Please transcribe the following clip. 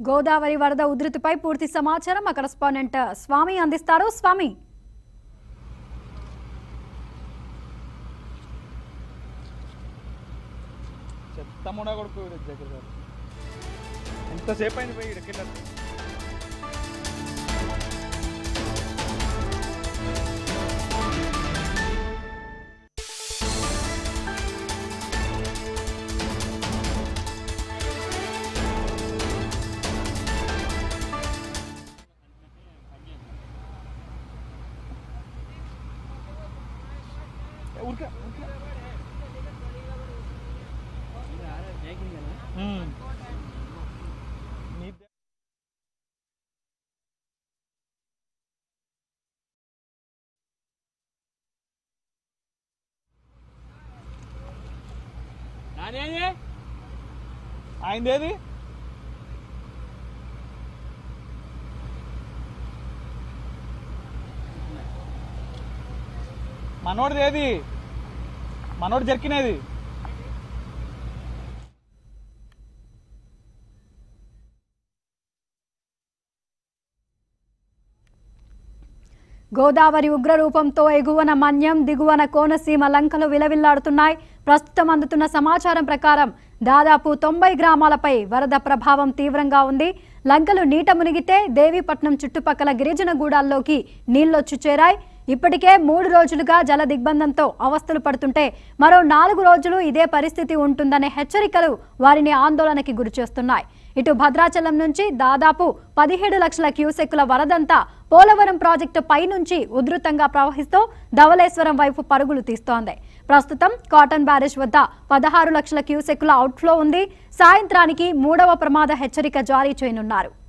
గోదావరి వరద ఉధృతిపై పూర్తి సమాచారం మా కరెస్పాండెంట్ స్వామి అందిస్తారు స్వామి చెత్త ముడ కొడుకు వీడి దగ్గర గారు ఎంతసేపు అయింది పోయి ఇక్కడికి ఊరికే ఊరికే ఉమ్. నీ- ఆయనదేది మనోడిది ఏది మనోడు జరికినది గోదావరి ఉగ్రరూపంతో ఎగువన మన్యం దిగువన కోనసీమ లంకలు విలవిల్లాడుతున్నాయి ప్రస్తుతం అందుతున్న సమాచారం ప్రకారం దాదాపు తొంభై గ్రామాలపై వరద ప్రభావం తీవ్రంగా ఉంది లంకలు నీట మునిగితే దేవీపట్నం చుట్టుపక్కల గిరిజన గూడాల్లోకి నీళ్లొచ్చి చేరాయి ఇప్పటికే మూడు రోజులుగా జల దిగ్బంధంతో అవస్థలు పడుతుంటే మరో నాలుగు రోజులు ఇదే పరిస్థితి ఉంటుందనే హెచ్చరికలు వారిని ఆందోళనకి గురిచేస్తున్నాయి ఇటు భద్రాచలం నుంచి దాదాపు పదిహేడు లక్షల క్యూసెక్కుల వరదంతా పోలవరం ప్రాజెక్టు పైనుంచి ఉధృతంగా ప్రవహిస్తూ ధవళేశ్వరం వైపు పరుగులు తీస్తోంది ప్రస్తుతం కాటన్ బ్యారేజ్ వద్ద పదహారు లక్షల క్యూసెక్కుల అవుట్ఫ్లో ఉంది సాయంత్రానికి మూడవ ప్రమాద హెచ్చరిక జారీ చేయనున్నారు